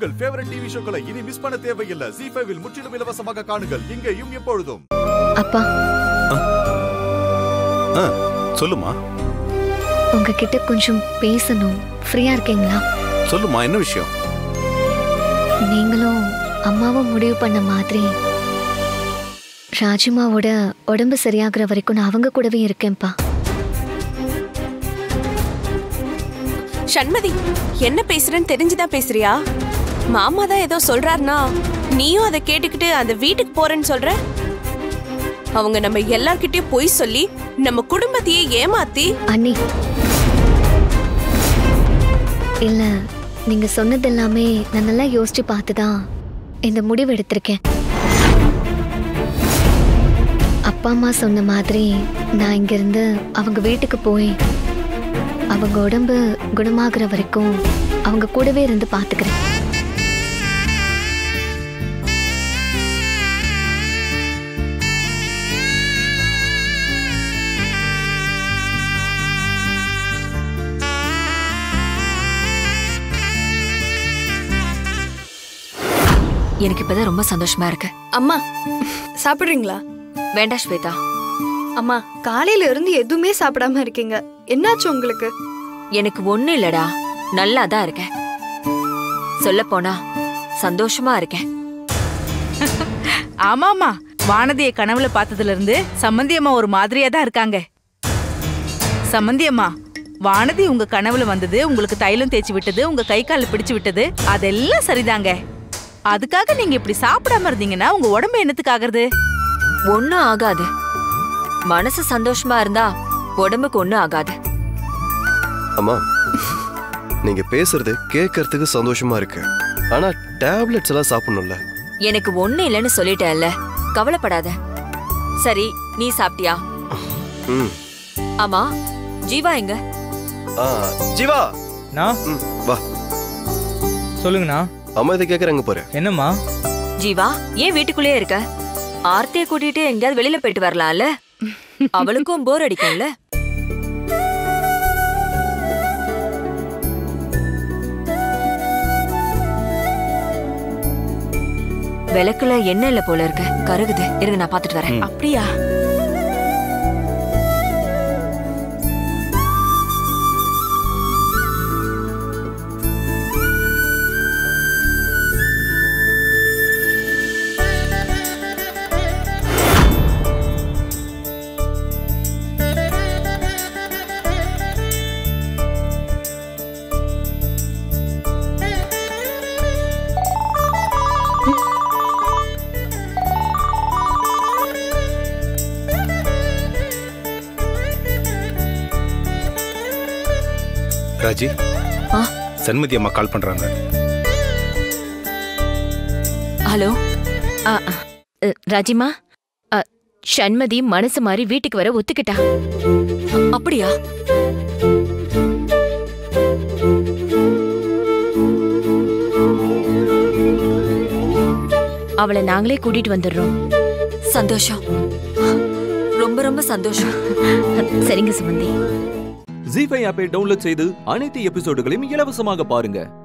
உங்கள் favourite TV ஷோக்களை இனி miss பண்ண தேவையில்லை ஜி ஃபைவில் முற்றிலும் இலவசமாக காணுங்கள் இங்கேயும் எப்பொழுதும் அப்பா ஆ சொல்லுமா உங்ககிட்ட கொஞ்சம் பேசணும் ஃப்ரீயா இருக்கீங்களா சொல்லுமா என்ன விஷயம் நீங்களும் அம்மாவும் முடிவு பண்ண மாதிரி ராஜிமாவோட உடம்பு சரியாகிற வரைக்கும் நான் அவங்க கூடவே இருக்கேன்ப்பா சண்மதி என்ன பேசுறேன்னு தெரிஞ்சுதான் பேசுறியா மாமா தான் ஏதோ சொல்றாருனா நீயும் அதை கேட்டுக்கிட்டு அந்த வீட்டுக்கு போறேன்னு சொல்ற அவங்க நம்ம எல்லார்கிட்டயும் பொய் சொல்லி நம்ம குடும்பத்தையே ஏமாத்தி அண்ணி இல்ல நீங்க சொன்னது எல்லாமே நான் நல்லா யோசிச்சு பார்த்துதான் இந்த முடிவு எடுத்திருக்கேன் அப்பா அம்மா சொன்ன மாதிரி நான் இங்கிருந்து அவங்க வீட்டுக்கு போய் அவங்க உடம்பு குணமாகிற வரைக்கும் அவங்க கூடவே இருந்து பார்த்துக்கிறேன் எனக்கு இப்பதான் ரொம்ப சந்தோஷமா இருக்கு அம்மா சாப்பிடுறீங்களா வேண்டாம் ஸ்வேதா அம்மா காலையில இருந்து எதுவுமே சாப்பிடாம இருக்கீங்க என்னாச்சு உங்களுக்கு எனக்கு ஒண்ணு இல்லடா நல்லா தான் இருக்கேன் சொல்ல போனா சந்தோஷமா இருக்கேன் ஆமாமா வானதிய கனவுல பார்த்ததுல இருந்து சம்மந்தி அம்மா ஒரு மாதிரியா தான் இருக்காங்க சம்மந்தி அம்மா வானதி உங்க கனவுல வந்தது உங்களுக்கு தைலம் தேய்ச்சி விட்டது உங்க கை கால பிடிச்சு விட்டது அதெல்லாம் சரிதாங்க அதுக்காக நீங்க இப்படி சாப்பிடாம இருந்தீங்கன்னா உங்க உடம்பு என்னத்துக்கு ஆகுறது ஒண்ணும் ஆகாது மனசு சந்தோஷமா இருந்தா உடம்புக்கு ஒண்ணும் ஆகாது அம்மா நீங்க பேசுறது கேட்கறதுக்கு சந்தோஷமா இருக்கு ஆனா டேப்லெட்ஸ் எல்லாம் சாப்பிடணும்ல எனக்கு ஒண்ணு இல்லைன்னு சொல்லிட்டேன்ல கவலைப்படாத சரி நீ சாப்பிட்டியா ம் ஆமா ஜீவா எங்க ஆ ஜீவா நான் ம் வா சொல்லுங்கண்ணா அம்மா இதை கேட்கறாங்க போற என்னம்மா ஜீவா ஏன் வீட்டுக்குள்ளேயே இருக்க ஆர்த்திய கூட்டிட்டு எங்கேயாவது வெளியில போயிட்டு வரலாம்ல அவளுக்கும் போர் அடிக்கும்ல விளக்குல எண்ணெய் இல்ல போல இருக்கு கருகுது இருங்க நான் பாத்துட்டு வரேன் அப்படியா ராஜி ஆ? சண்மதி அம்மா கால் பண்றாங்க ஹலோ ஆ, ஆ. அ, ராஜிமா அ, சண்மதி மனசு மாறி வீட்டுக்கு வர ஒத்துக்கிட்டா அப்படியா அவளை நாங்களே கூட்டிட்டு வந்துடுறோம் சந்தோஷம் ரொம்ப ரொம்ப சந்தோஷம் சரிங்க சுமந்தி ஜி ஃபைவ் ஆப்பை டவுன்லோட் செய்து அனைத்து எபிசோடுகளையும் இலவசமாக பாருங்க